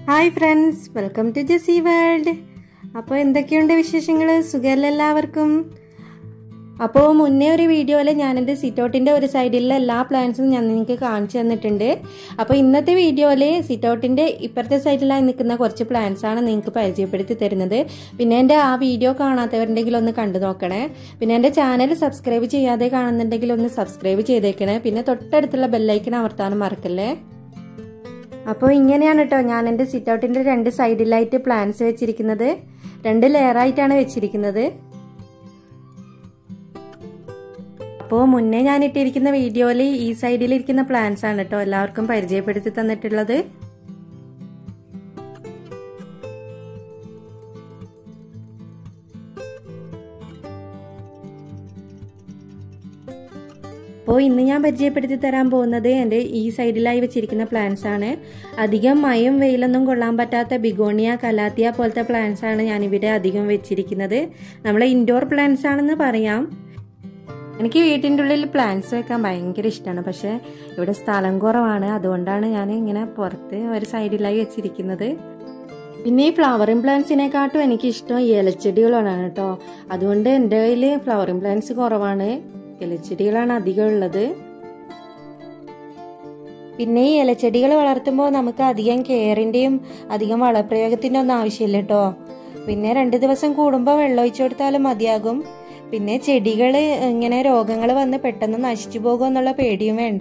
hi friends welcome to JC world അപ്പോൾ എന്തൊക്കെയുണ്ട് വിശേഷങ്ങൾ സുഖമല്ല എല്ലാവർക്കും അപ്പോൾ മുന്നേ ഒരു വീഡിയോയിൽ ഞാൻ എൻ്റെ സിറ്റൗട്ടിൻ്റെ ഒരു സൈഡിലുള്ള എല്ലാ പ്ലാന്റ്സും ഞാൻ നിങ്ങൾക്ക് കാണിച്ചു തന്നിട്ടുണ്ട് അപ്പോൾ ഇന്നത്തെ വീഡിയോയിൽ സിറ്റൗട്ടിൻ്റെ ഇപ്പുറത്തെ സൈഡിലായി നിൽക്കുന്ന കുറച്ച് പ്ലാന്റ്സ് ആണ് നിങ്ങൾക്ക് പരിചയപ്പെടുത്തി തരുന്നത് പിന്നെ എൻ്റെ ആ വീഡിയോ കാണാത്തവരുണ്ടെങ്കിൽ ഒന്ന് കണ്ടു നോക്കണേ പിന്നെ എൻ്റെ ചാനൽ സബ്സ്ക്രൈബ് ചെയ്യാതെ കാണുന്നുണ്ടെങ്കിൽ ഒന്ന് സബ്സ്ക്രൈബ് ചെയ്തേക്കണേ പിന്നെ തൊട്ടടുത്തുള്ള ബെല്ലൈക്കൺ അമർത്താനും മറക്കല്ലേ അപ്പോൾ ഇങ്ങനെയാണ് കേട്ടോ ഞാൻ എൻ്റെ സിറ്റ് ഔട്ടിൻ്റെ രണ്ട് സൈഡിലായിട്ട് പ്ലാന്റ്സ് വെച്ചിരിക്കുന്നത് രണ്ട് ലെയറായിട്ടാണ് വെച്ചിരിക്കുന്നത് അപ്പോൾ മുന്നേ ഞാൻ ഇട്ടിരിക്കുന്ന വീഡിയോയിൽ ഈ സൈഡിൽ ഇരിക്കുന്ന പ്ലാന്റ്സ് ആണ് കേട്ടോ എല്ലാവർക്കും പരിചയപ്പെടുത്തി തന്നിട്ടുള്ളത് അപ്പോൾ ഇന്ന് ഞാൻ പരിചയപ്പെടുത്തി തരാൻ പോകുന്നത് എൻ്റെ ഈ സൈഡിലായി വെച്ചിരിക്കുന്ന പ്ലാന്റ്സ് ആണ് അധികം മയം വെയിലൊന്നും കൊള്ളാൻ പറ്റാത്ത ബിഗോണിയ കലാത്തിയ പോലത്തെ പ്ലാന്റ്സ് ആണ് ഞാനിവിടെ അധികം വെച്ചിരിക്കുന്നത് നമ്മൾ ഇൻഡോർ പ്ലാന്റ്സ് ആണെന്ന് പറയാം എനിക്ക് വീട്ടിൻ്റെ ഉള്ളിൽ പ്ലാന്റ്സ് വെക്കാൻ ഭയങ്കര ഇഷ്ടമാണ് പക്ഷേ ഇവിടെ സ്ഥലം കുറവാണ് അതുകൊണ്ടാണ് ഞാൻ ഇങ്ങനെ പുറത്ത് ഒരു സൈഡിലായി വെച്ചിരിക്കുന്നത് പിന്നെ ഈ ഫ്ലവറിങ് പ്ലാന്റ്സിനെക്കാട്ടും എനിക്ക് ഇഷ്ടം ഇലച്ചെടികളാണ് കേട്ടോ അതുകൊണ്ട് എൻ്റെ കയ്യിൽ ഫ്ലവറിങ് പ്ലാന്റ്സ് കുറവാണ് ഇലച്ചെടികളാണ് അധികം ഉള്ളത് പിന്നെ ഈ ഇലച്ചെടികൾ വളർത്തുമ്പോൾ നമുക്ക് അധികം കെയറിൻ്റെയും അധികം വളപ്രയോഗത്തിൻ്റെ ഒന്നും ആവശ്യമില്ല കേട്ടോ പിന്നെ രണ്ട് ദിവസം കൂടുമ്പോൾ വെള്ളം ഒഴിച്ചു കൊടുത്താലും മതിയാകും പിന്നെ ചെടികൾ ഇങ്ങനെ രോഗങ്ങൾ വന്ന് പെട്ടെന്ന് നശിച്ചു പോകുമെന്നുള്ള പേടിയും വേണ്ട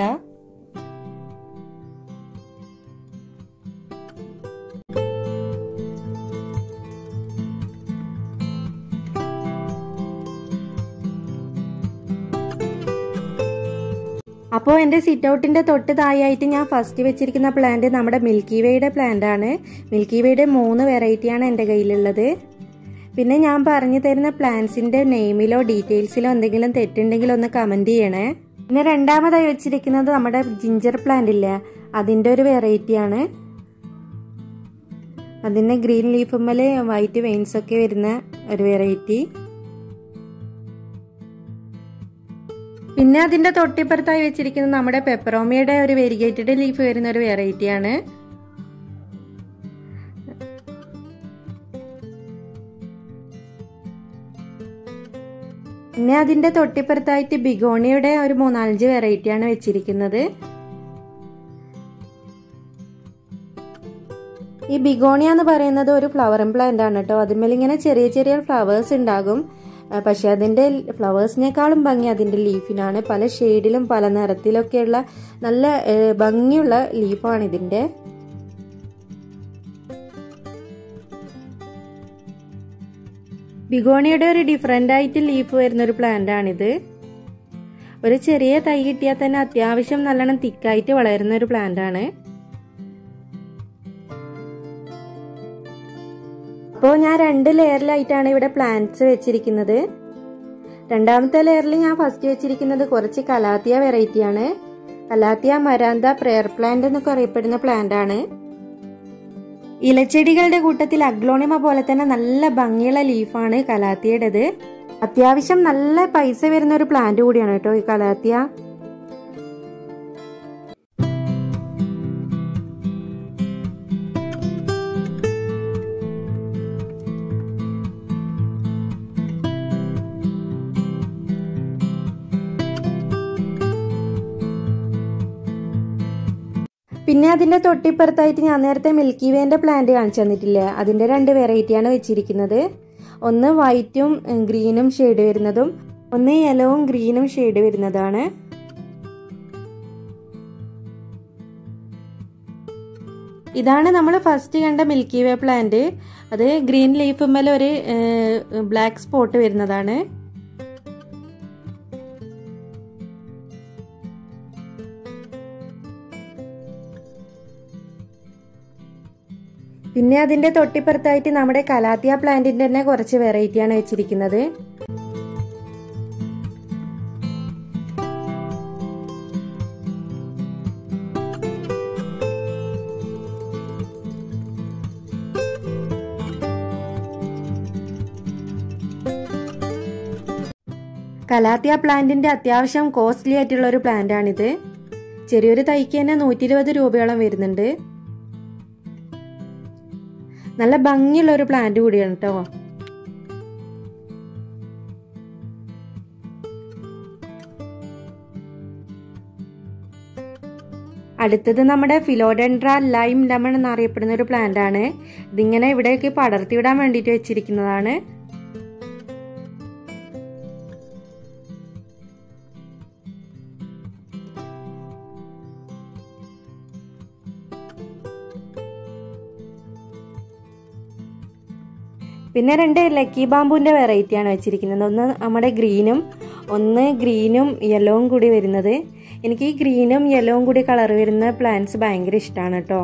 അപ്പോൾ എൻ്റെ സിറ്റ് ഔട്ടിൻ്റെ തൊട്ട് താഴെയായിട്ട് ഞാൻ ഫസ്റ്റ് വെച്ചിരിക്കുന്ന പ്ലാന്റ് നമ്മുടെ മിൽക്കി വേയുടെ പ്ലാന്റ് ആണ് മിൽക്കി വേയുടെ മൂന്ന് വെറൈറ്റിയാണ് എൻ്റെ കയ്യിലുള്ളത് പിന്നെ ഞാൻ പറഞ്ഞു തരുന്ന പ്ലാന്റ്സിൻ്റെ നെയിമിലോ ഡീറ്റെയിൽസിലോ എന്തെങ്കിലും തെറ്റുണ്ടെങ്കിൽ ഒന്ന് കമൻറ്റ് ചെയ്യണേ പിന്നെ രണ്ടാമതായി വെച്ചിരിക്കുന്നത് നമ്മുടെ ജിഞ്ചർ പ്ലാന്റ് ഇല്ലേ അതിൻ്റെ ഒരു വെറൈറ്റിയാണ് അതിൻ്റെ ഗ്രീൻ ലീഫുമ്മൽ വൈറ്റ് വെയിൻസ് ഒക്കെ വരുന്ന ഒരു വെറൈറ്റി പിന്നെ അതിന്റെ തൊട്ടിപ്പുറത്തായി വെച്ചിരിക്കുന്നത് നമ്മുടെ പെപ്പറോമിയുടെ ഒരു വെരിഗേറ്റഡ് ലീഫ് വരുന്ന ഒരു വെറൈറ്റിയാണ് പിന്നെ അതിന്റെ തൊട്ടിപ്പുറത്തായിട്ട് ബിഗോണിയുടെ ഒരു മൂന്നാലഞ്ച് വെറൈറ്റിയാണ് വെച്ചിരിക്കുന്നത് ഈ ബിഗോണിയ എന്ന് പറയുന്നത് ഒരു ഫ്ലവറിംഗ് പ്ലാന്റ് ആണ് കേട്ടോ അതിന്മേൽ ഇങ്ങനെ ചെറിയ ചെറിയ ഫ്ലവേഴ്സ് ഉണ്ടാകും പക്ഷെ അതിൻ്റെ ഫ്ലവേഴ്സിനേക്കാളും ഭംഗി അതിൻ്റെ ലീഫിനാണ് പല ഷെയ്ഡിലും പല നിറത്തിലൊക്കെയുള്ള നല്ല ഭംഗിയുള്ള ലീഫാണ് ഇതിൻ്റെ ബിഗോണിയുടെ ഒരു ഡിഫറെൻ്റ് ആയിട്ട് ലീഫ് വരുന്ന ഒരു പ്ലാന്റ് ആണിത് ഒരു ചെറിയ തൈ കിട്ടിയാൽ തന്നെ അത്യാവശ്യം നല്ലോണം തിക്കായിട്ട് വളരുന്ന ഒരു പ്ലാന്റ് ആണ് അപ്പോൾ ഞാൻ രണ്ട് ലെയറിലായിട്ടാണ് ഇവിടെ പ്ലാന്റ്സ് വെച്ചിരിക്കുന്നത് രണ്ടാമത്തെ ലെയറിൽ ഞാൻ ഫസ്റ്റ് വെച്ചിരിക്കുന്നത് കുറച്ച് കലാത്തിയ വെറൈറ്റി ആണ് കലാത്തിയ മരാന്ത പ്രെയർ പ്ലാന്റ് എന്നൊക്കെ അറിയപ്പെടുന്ന പ്ലാന്റ് ആണ് ഇലച്ചെടികളുടെ കൂട്ടത്തിൽ അഗ്ലോണിമ പോലെ തന്നെ നല്ല ഭംഗിയുള്ള ലീഫാണ് കലാത്തിയുടേത് അത്യാവശ്യം നല്ല പൈസ വരുന്ന ഒരു പ്ലാന്റ് കൂടിയാണ് കേട്ടോ ഈ കലാത്തിയ പിന്നെ അതിന്റെ തൊട്ടിപ്പുറത്തായിട്ട് ഞാൻ നേരത്തെ മിൽക്കി വേന്റെ പ്ലാന്റ് കാണിച്ചു തന്നിട്ടില്ലേ അതിന്റെ രണ്ട് വെറൈറ്റിയാണ് വെച്ചിരിക്കുന്നത് ഒന്ന് വൈറ്റും ഗ്രീനും ഷെയ്ഡ് വരുന്നതും ഒന്ന് യെലോവും ഗ്രീനും ഷെയ്ഡ് വരുന്നതാണ് ഇതാണ് നമ്മൾ ഫസ്റ്റ് കണ്ട മിൽക്കി വേ പ്ലാന്റ് അത് ഗ്രീൻ ലീഫ് മേലെ ഒരു ബ്ലാക്ക് സ്പോട്ട് വരുന്നതാണ് പിന്നെ അതിന്റെ തൊട്ടിപ്പുറത്തായിട്ട് നമ്മുടെ കലാത്തിയ പ്ലാന്റിന്റെ തന്നെ കുറച്ച് വെറൈറ്റിയാണ് വെച്ചിരിക്കുന്നത് കലാത്തിയ പ്ലാന്റിന്റെ അത്യാവശ്യം കോസ്റ്റ്ലി ആയിട്ടുള്ള ഒരു പ്ലാന്റ് ആണിത് ചെറിയൊരു തൈക്ക് തന്നെ നൂറ്റി ഇരുപത് രൂപയോളം വരുന്നുണ്ട് നല്ല ഭംഗിയുള്ള ഒരു പ്ലാന്റ് കൂടിയാണ് കേട്ടോ അടുത്തത് നമ്മുടെ ഫിലോഡെൻഡ്ര ലൈം ലെമൺ എന്നറിയപ്പെടുന്ന ഒരു പ്ലാന്റ് ആണ് ഇതിങ്ങനെ ഇവിടേക്ക് പടർത്തിവിടാൻ വേണ്ടിയിട്ട് വെച്ചിരിക്കുന്നതാണ് പിന്നെ രണ്ട് ലക്കി ബാമ്പുവിൻ്റെ വെറൈറ്റിയാണ് വെച്ചിരിക്കുന്നത് ഒന്ന് നമ്മുടെ ഗ്രീനും ഒന്ന് ഗ്രീനും യെല്ലോവും കൂടി വരുന്നത് എനിക്ക് ഈ ഗ്രീനും യെല്ലോവും കൂടി കളർ വരുന്ന പ്ലാന്റ്സ് ഭയങ്കര ഇഷ്ടമാണ് കേട്ടോ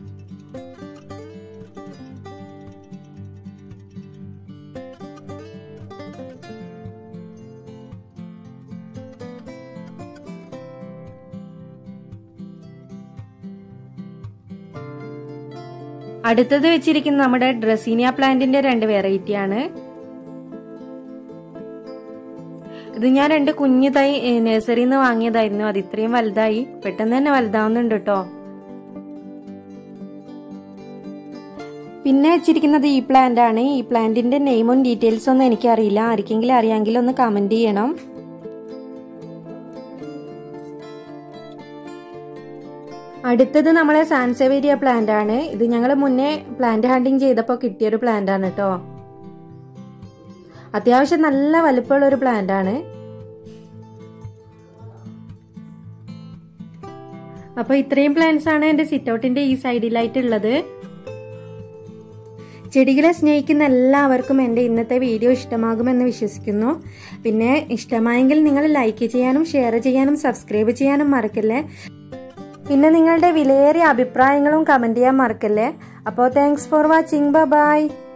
അടുത്തത് വെച്ചിരിക്കുന്ന നമ്മുടെ ഡ്രസീനിയ പ്ലാന്റിന്റെ രണ്ട് വെറൈറ്റി ആണ് ഇത് ഞാൻ രണ്ട് കുഞ്ഞു തൈ നഴ്സറിയിൽ നിന്ന് വാങ്ങിയതായിരുന്നു അത് ഇത്രയും വലുതായി പെട്ടെന്ന് തന്നെ വലുതാവുന്നുണ്ട് കേട്ടോ പിന്നെ വെച്ചിരിക്കുന്നത് ഈ പ്ലാന്റ് ആണ് ഈ പ്ലാന്റിന്റെ നെയിമും ഡീറ്റെയിൽസും ഒന്നും എനിക്കറിയില്ല ആർക്കെങ്കിലും അറിയാമെങ്കിൽ ഒന്ന് കമന്റ് ചെയ്യണം അടുത്തത് നമ്മളെ സാൻസവേരിയ പ്ലാന്റ് ആണ് ഇത് ഞങ്ങൾ മുന്നേ പ്ലാന്റ് ഹണ്ടിങ് ചെയ്തപ്പോൾ കിട്ടിയൊരു പ്ലാന്റ് ആണ് കേട്ടോ അത്യാവശ്യം നല്ല വലുപ്പമുള്ള ഒരു പ്ലാന്റ് ആണ് അപ്പൊ ഇത്രയും പ്ലാന്റ്സ് ആണ് എന്റെ സിറ്റൗട്ടിന്റെ ഈ സൈഡിലായിട്ടുള്ളത് ചെടികളെ സ്നേഹിക്കുന്ന എല്ലാവർക്കും എൻ്റെ ഇന്നത്തെ വീഡിയോ ഇഷ്ടമാകുമെന്ന് വിശ്വസിക്കുന്നു പിന്നെ ഇഷ്ടമായെങ്കിൽ നിങ്ങൾ ലൈക്ക് ചെയ്യാനും ഷെയർ ചെയ്യാനും സബ്സ്ക്രൈബ് ചെയ്യാനും മറക്കല്ലേ പിന്നെ നിങ്ങളുടെ വിലയേറിയ അഭിപ്രായങ്ങളും കമൻറ്റ് ചെയ്യാൻ മറക്കല്ലേ അപ്പോൾ താങ്ക്സ് ഫോർ വാച്ചിങ് ബൈ